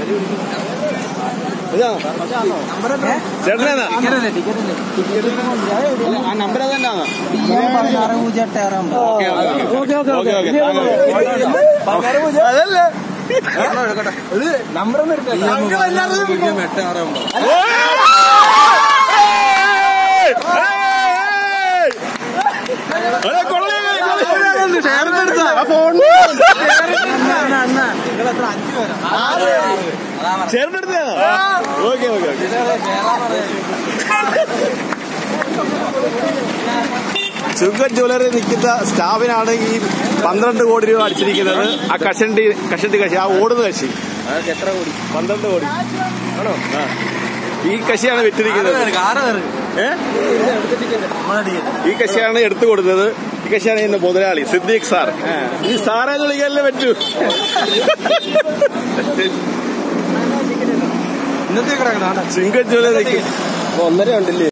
ചേട്ടനാ ആ നമ്പർ അതെന്നാണ് ഓക്കെ ഓക്കെ ഓക്കെ അതല്ലേ ചേർന്നെടുത്താ okay okay okay Chungan jewellery നിൽക്കുന്ന സ്റ്റാഫിനാണ് ഈ പന്ത്രണ്ട് കോടി രൂപ അടിച്ചിരിക്കുന്നത് ആ കഷണ്ടി കഷണ്ടി കശി ആ ഓടുന്ന കശി എത്ര കോടി പന്ത്രണ്ട് കോടി ആണോ ആ ഈ കശിയാണ് വിറ്റിരിക്കുന്നത് ഏ ഈ കശിയാണ് എടുത്തു കൊടുത്തത് ഈ കശിയാണ് ഇന്ന് മുതലാളി സിദ്ദീഖ് സാർ ഈ സാറേന്ന് വിളിക്കാനല്ലേ പറ്റൂ ഇന്നത്തെ കിടക്കണം ചുങ്കൻ ജ്വല്ലറി നിൽക്കും ഒന്നര ഉണ്ടല്ലേ